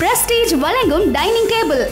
prestige வழங்கும் dining table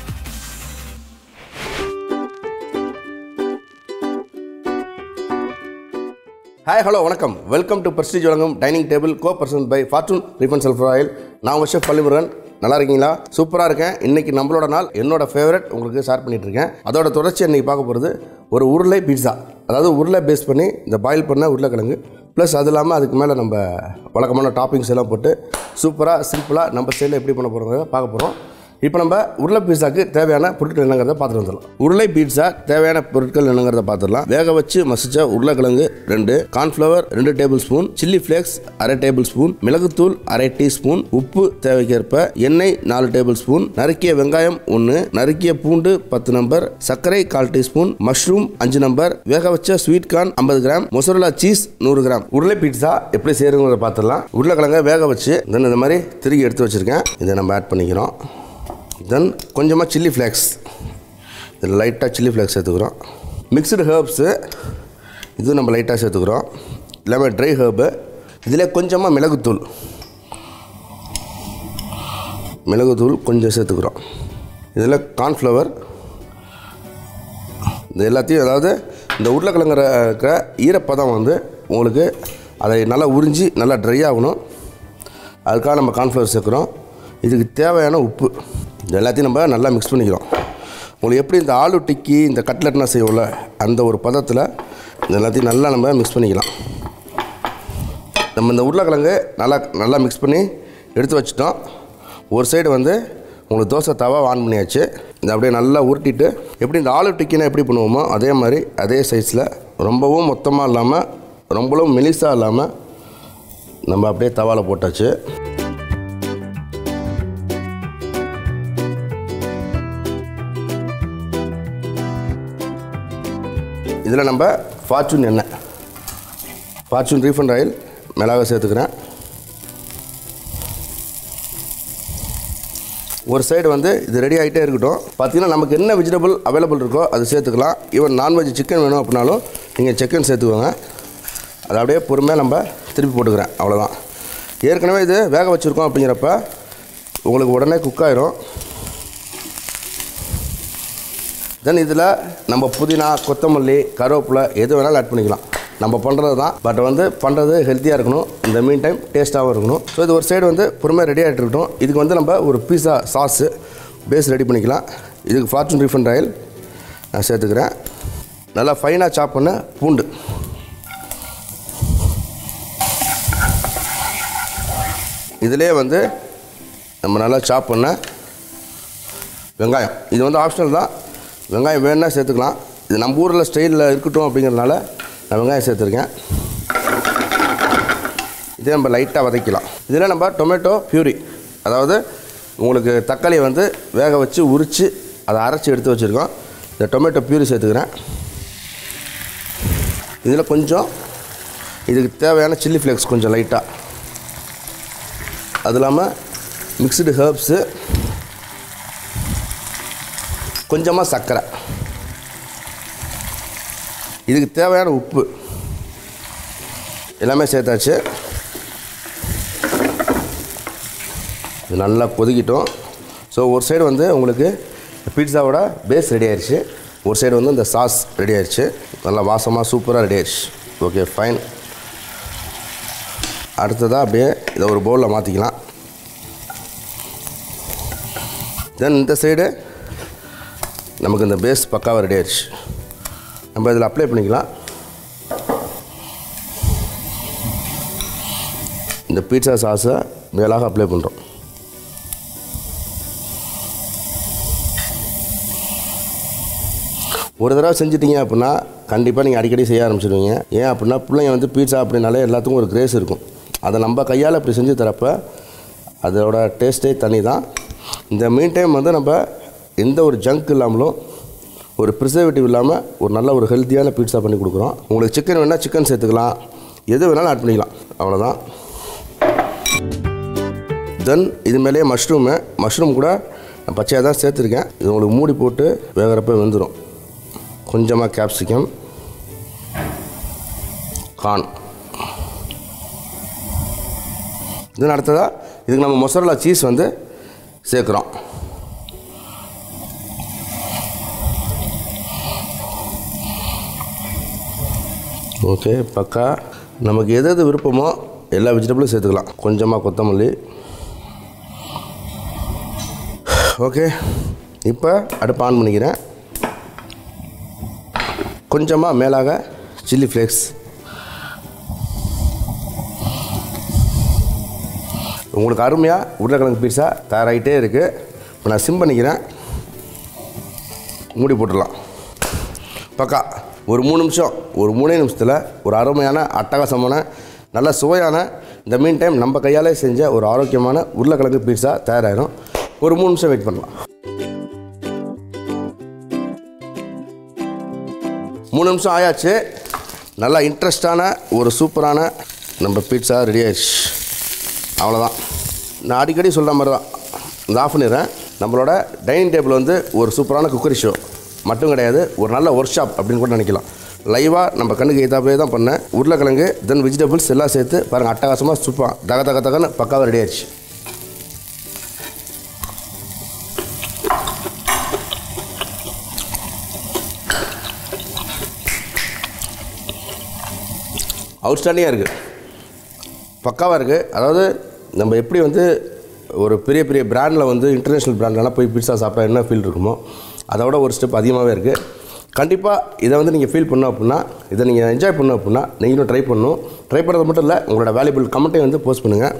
hi hello வணக்கம் welcome to Prestige வழங்கும் dining table co present by Fortune refined sunflower oil நான் உங்கள் chef Pallimurugan நல்லா இருக்கீங்களா சூப்பராக இருக்கேன் இன்னைக்கு நம்மளோட நாள் என்னோட ஃபேவரட் உங்களுக்கு ஷேர் பண்ணிட்டு இருக்கேன் அதோட தொடர்ச்சி இன்னைக்கு பார்க்க போகிறது ஒரு உருளை பீட்சா அதாவது உருளை பேஸ் பண்ணி இந்த பாயில் பண்ண உருளைக்கிழங்கு ப்ளஸ் அது இல்லாமல் அதுக்கு மேலே நம்ம வழக்கமான டாப்பிங்ஸ் எல்லாம் போட்டு சூப்பராக சிம்பிளாக நம்ம ஸ்டைலில் எப்படி பண்ண போகிறோங்க பார்க்க போகிறோம் இப்போ நம்ம உருளை பீட்சாக்கு தேவையான பொருட்கள் என்னங்கிறத பார்த்துட்டு வந்துடலாம் உருளை பீட்சா தேவையான பொருட்கள் என்னங்கிறத பார்த்துடலாம் வேக வச்சு மசிச்ச உருளைக்கிழங்கு ரெண்டு கார்ன்ஃப்ளவர் ரெண்டு டேபிள் ஸ்பூன் சில்லி ஃப்ளேக்ஸ் அரை டேபிள் ஸ்பூன் மிளகுத்தூள் அரை டீஸ்பூன் உப்பு தேவைக்கேற்ப எண்ணெய் நாலு டேபிள் ஸ்பூன் நறுக்கிய வெங்காயம் ஒன்று நறுக்கிய பூண்டு பத்து நம்பர் சர்க்கரை கால் டீஸ்பூன் மஷ்ரூம் அஞ்சு நம்பர் வேக வச்ச ஸ்வீட் கார்ன் ஐம்பது கிராம் மொசரலா சீஸ் நூறு கிராம் உருளை பீட்சா எப்படி செய்யறதுங்கிறத பார்த்துடலாம் உருளைக்கிழங்க வேக வச்சு தென் இந்த மாதிரி திருகி எடுத்து வச்சிருக்கேன் இதை நம்ம ஆட் பண்ணிக்கிறோம் தென் கொஞ்சமாக சில்லி ஃப்ளேக்ஸ் இதில் லைட்டாக சில்லி ஃப்ளேக்ஸ் சேர்த்துக்கிறோம் மிக்சடு ஹேர்ப்ஸு இது நம்ம லைட்டாக சேர்த்துக்கிறோம் எல்லாமே ட்ரை ஹேர்பு இதில் கொஞ்சமாக மிளகுத்தூள் மிளகுத்தூள் கொஞ்சம் சேர்த்துக்கிறோம் இதில் கார்ன்ஃப்ளவர் இது எல்லாத்தையும் அதாவது இந்த உருளைக்கிழங்குற இருக்கிற ஈரப்பதம் வந்து உங்களுக்கு அதை நல்லா உறிஞ்சி நல்லா ட்ரை ஆகணும் அதுக்காக நம்ம கார்ன்ஃப்ளவர் சேர்க்குறோம் இதுக்கு தேவையான உப்பு இது எல்லாத்தையும் நம்ம நல்லா மிக்ஸ் பண்ணிக்கிறோம் உங்களுக்கு எப்படி இந்த ஆலு டிக்கி இந்த கட்லெட்லாம் செய்வோம்ல அந்த ஒரு பதத்தில் இது எல்லாத்தையும் நல்லா நம்ம மிக்ஸ் பண்ணிக்கலாம் நம்ம இந்த உருளைக்கிழங்கு நல்லா நல்லா மிக்ஸ் பண்ணி எடுத்து வச்சிட்டோம் ஒரு சைடு வந்து உங்களுக்கு தோசை தவா ஆன் பண்ணியாச்சு இதை அப்படியே நல்லா உருட்டிட்டு எப்படி இந்த ஆலு டிக்கினா எப்படி பண்ணுவோமோ அதே மாதிரி அதே சைஸில் ரொம்பவும் மொத்தமாக இல்லாமல் ரொம்பவும் மெலிசாக இல்லாமல் நம்ம அப்படியே தவாவில் போட்டாச்சு இதில் நம்ம ஃபார்ச்சூன் எண்ணெய் ஃபார்ச்சூன் ரீஃபண்ட் ஆயில் மிளகா சேர்த்துக்கிறேன் ஒரு சைடு வந்து இது ரெடி ஆகிட்டே இருக்கட்டும் பார்த்தீங்கன்னா நமக்கு என்ன வெஜிடபிள் அவைலபிள் இருக்கோ அது சேர்த்துக்கலாம் ஈவன் நான்வெஜ் சிக்கன் வேணும் அப்படின்னாலும் நீங்கள் சிக்கன் சேர்த்துக்கோங்க அதை அப்படியே பொறுமையாக நம்ம திருப்பி போட்டுக்கிறேன் அவ்வளோதான் ஏற்கனவே இது வேக வச்சுருக்கோம் அப்படிங்கிறப்ப உங்களுக்கு உடனே குக் ஆயிரும் தென் இதில் நம்ம புதினா கொத்தமல்லி கருவேப்பிலை எது வேணாலும் ஆட் பண்ணிக்கலாம் நம்ம பண்ணுறது தான் பட் வந்து பண்ணுறது ஹெல்த்தியாக இருக்கணும் இந்த மீன் டைம் டேஸ்ட்டாகவும் இருக்கணும் ஸோ இது ஒரு சைடு வந்து பொறுமையாக ரெடி ஆகிட்டு இருக்கட்டும் இதுக்கு வந்து நம்ம ஒரு பீஸா சாஸு பேஸ் ரெடி பண்ணிக்கலாம் இதுக்கு ஃபார்ச்சூன் ரீஃபண்ட் ஆயில் நான் சேர்த்துக்கிறேன் நல்லா ஃபைனாக சாப் பண்ண பூண்டு இதிலே வந்து நம்ம நல்லா சாப் பண்ண வெங்காயம் இது வந்து ஆப்ஷனல் தான் வெங்காயம் வேணுன்னா சேர்த்துக்கலாம் இது நம்ம ஊரில் ஸ்டைலில் இருக்கட்டும் அப்படிங்கிறதுனால நான் வெங்காயம் சேர்த்துருக்கேன் இதே நம்ம லைட்டாக வதக்கலாம் இதில் நம்ம டொமேட்டோ பியூரி அதாவது உங்களுக்கு தக்காளியை வந்து வேக வச்சு உரித்து அதை அரைச்சி எடுத்து வச்சுருக்கோம் இந்த டொமேட்டோ பியூரி சேர்த்துக்கிறேன் இதில் கொஞ்சம் இதுக்கு தேவையான சில்லி ஃப்ளேக்ஸ் கொஞ்சம் லைட்டாக அது இல்லாமல் மிக்சடு ஹேர்ப்ஸு கொஞ்சமாக சர்க்கரை இதுக்கு தேவையான உப்பு எல்லாமே சேர்த்தாச்சு இது நல்லா கொதிக்கிட்டோம் ஸோ ஒரு சைடு வந்து உங்களுக்கு பீட்சாவோட பேஸ் ரெடி ஆயிடுச்சு ஒரு சைடு வந்து இந்த சாஸ் ரெடி ஆயிடுச்சு நல்லா வாசமாக சூப்பராக ரெடி ஆயிடுச்சு ஓகே ஃபைன் அடுத்ததாக அப்படியே இதை ஒரு பவுலில் மாற்றிக்கலாம் தென் இந்த சைடு நமக்கு இந்த பேஸ் பக்காவாக ரெடி ஆயிடுச்சு நம்ம இதில் அப்ளை பண்ணிக்கலாம் இந்த பீட்சா சாஸை மேலாக அப்ளை பண்ணுறோம் ஒரு தடவை செஞ்சிட்டீங்க அப்படின்னா கண்டிப்பாக நீங்கள் அடிக்கடி செய்ய ஆரம்பிச்சிடுவீங்க ஏன் அப்படின்னா பிள்ளைங்க வந்து பீட்சா அப்படின்னாலே எல்லாத்துக்கும் ஒரு கிரேஸ் இருக்கும் அதை நம்ம கையால் இப்படி செஞ்சு தரப்ப அதோட டேஸ்ட்டே தனி தான் இந்த மீன் டைம் வந்து நம்ம எந்த ஒரு ஜங்க் இல்லாமலும் ஒரு ப்ரிசர்வேட்டிவ் இல்லாமல் ஒரு நல்ல ஒரு ஹெல்த்தியான பீட்சா பண்ணி கொடுக்குறோம் உங்களுக்கு சிக்கன் வேணால் சிக்கன் சேர்த்துக்கலாம் எது வேணாலும் ஆட் பண்ணிக்கலாம் அவ்வளோதான் தென் இது மேலேயே மஷ்ரூமு மஷ்ரூம் கூட நான் பச்சையாக தான் சேர்த்துருக்கேன் இது உங்களுக்கு மூடி போட்டு வேகிறப்ப வெந்துடும் கொஞ்சமாக கேப்சிகம் கார்ன் இதன் அடுத்ததாக இதுக்கு நம்ம மொசரலா சீஸ் வந்து சேர்க்குறோம் ஓகே பக்கா நமக்கு எது எது விருப்பமோ எல்லா வெஜிடபிளும் சேர்த்துக்கலாம் கொஞ்சமாக கொத்தமல்லி ஓகே இப்போ அடுப்பு ஆன் பண்ணிக்கிறேன் கொஞ்சமாக மேலாக சில்லி ஃப்ளேக்ஸ் உங்களுக்கு அருமையாக உருளைக்கிழங்கு பீஸா தயாராகிட்டே இருக்குது இப்போ நான் சிம் பண்ணிக்கிறேன் மூடி போட்டுடலாம் பக்கா ஒரு மூணு நிமிஷம் ஒரு மூணே நிமிஷத்தில் ஒரு அருமையான அட்டகாசமான நல்ல சுவையான இந்த மீன் டைம் நம்ம கையாலே செஞ்ச ஒரு ஆரோக்கியமான உருளைக்கிழங்கு பீஸா தயாராகிடும் ஒரு மூணு நிமிஷம் வெயிட் பண்ணலாம் மூணு நிமிஷம் ஆயாச்சு நல்லா இன்ட்ரெஸ்டான ஒரு சூப்பரான நம்ம பீட்சா ரெடி ஆயிடுச்சு அவ்வளோதான் நான் அடிக்கடி சொல்கிற மாதிரி தான் இந்த ஆஃப் பண்ணிடுறேன் நம்மளோட டைனிங் டேபிள் வந்து ஒரு சூப்பரான குக்கரி ஷோ மட்டும் கிடையாது ஒரு நல்ல ஒர்க் ஷாப் அப்படின்னு கூட நினைக்கலாம் லைவாக நம்ம கண்ணுக்கு எதாப்பே தான் பண்ணேன் உருளைக்கிழங்கு தென் வெஜிடபிள்ஸ் எல்லாம் சேர்த்து பாருங்கள் அட்டகாசமாக சூப்பராக தக தக தகன்னு பக்காவாக ரெடி ஆயிடுச்சு அவுட்ஸ்டாண்டிங்காக இருக்குது பக்காவாக இருக்குது அதாவது நம்ம எப்படி வந்து ஒரு பெரிய பெரிய பிராண்டில் வந்து இன்டர்நேஷ்னல் பிராண்ட்லாம் போய் பீட்சா சாப்பிட்டா என்ன ஃபீல் இருக்குமோ அதை விட ஒரு ஸ்டெப் அதிகமாகவே இருக்குது கண்டிப்பாக இதை வந்து நீங்கள் ஃபீல் பண்ணோம் அப்படின்னா இதை நீங்கள் என்ஜாய் பண்ணோம் அப்படின்னா நீங்களும் ட்ரை பண்ணணும் ட்ரை பண்ணுறது மட்டும் இல்லை உங்களோட வேல்யூபிள் கமெண்ட்டையும் வந்து போஸ்ட் பண்ணுங்கள்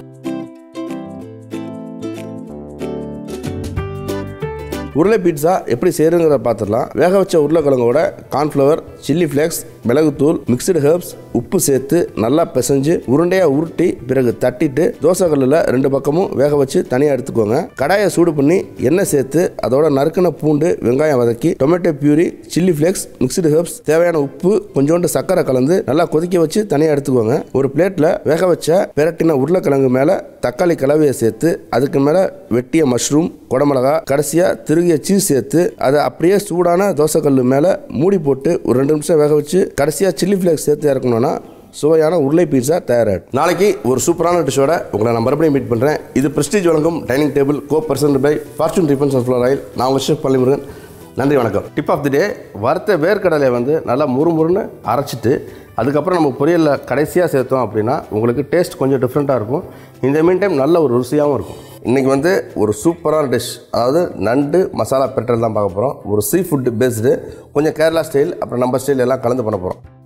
உருளை பீட்சா எப்படி செய்யறங்கிறத பார்த்துடலாம் வேக வச்ச உருளைக்கிழங்கோட கார்ன்ஃப்ளவர் சில்லி ஃப்ளேக்ஸ் மிளகுத்தூள் மிக்சடு ஹெர்ப்ஸ் உப்பு சேர்த்து நல்லா பிசைஞ்சு உருண்டையாக உருட்டி பிறகு தட்டிட்டு தோசை கல்லில் ரெண்டு பக்கமும் வேக வச்சு தனியாக எடுத்துக்கோங்க கடாயை சூடு பண்ணி எண்ணெய் சேர்த்து அதோட நறுக்கின பூண்டு வெங்காயம் வதக்கி tomato puree chilli flakes mixed herbs தேவையான உப்பு கொஞ்சோண்டு சர்க்கரை கலந்து நல்லா கொதிக்க வச்சு தனியாக எடுத்துக்கோங்க ஒரு பிளேட்டில் வேக வச்ச பிரட்டின உருளைக்கிழங்கு மேலே தக்காளி கலவையை சேர்த்து அதுக்கு மேலே வெட்டிய மஷ்ரூம் குடமிளகா கடைசியாக திருகிய சீஸ் சேர்த்து அதை அப்படியே சூடான தோசைக்கல் மேலே மூடி போட்டு ஒரு ரெண்டு நிமிஷம் வேக வச்சு கடைசியாக சில்லி ஃப்ளேக்ஸ் சேர்த்து இறக்கணும்னா சுவையான உருளை பீட்சா தயாராகிடும் நாளைக்கு ஒரு சூப்பரான டிஷ்ஷோட உங்களை நான் மறுபடியும் மீட் பண்ணுறேன் இது பிரஸ்டீஜ் வழங்கும் dining table co present by Fortune refined sunflower oil நான் உங்கள் ஷெஃப் பள்ளிமுருகன் நன்றி வணக்கம் டிப் ஆஃப் தி டே வறுத்த வேர்க்கடலையை வந்து நல்லா முறுமுறுன்னு அரைச்சிட்டு அதுக்கப்புறம் நம்ம பொரியலில் கடைசியாக சேர்த்தோம் அப்படின்னா உங்களுக்கு டேஸ்ட் கொஞ்சம் டிஃப்ரெண்ட்டாக இருக்கும் இந்த மீன் டைம் நல்ல ஒரு ருசியாகவும் இருக்கும் இன்றைக்கி வந்து ஒரு சூப்பரான டிஷ் அதாவது நண்டு மசாலா பெட்டல் தான் பார்க்க போகிறோம் ஒரு சீ ஃபுட் பேஸ்டு கொஞ்சம் கேரளா ஸ்டைல் அப்புறம் நம்ம ஸ்டைல் எல்லாம் கலந்து பண்ண போகிறோம்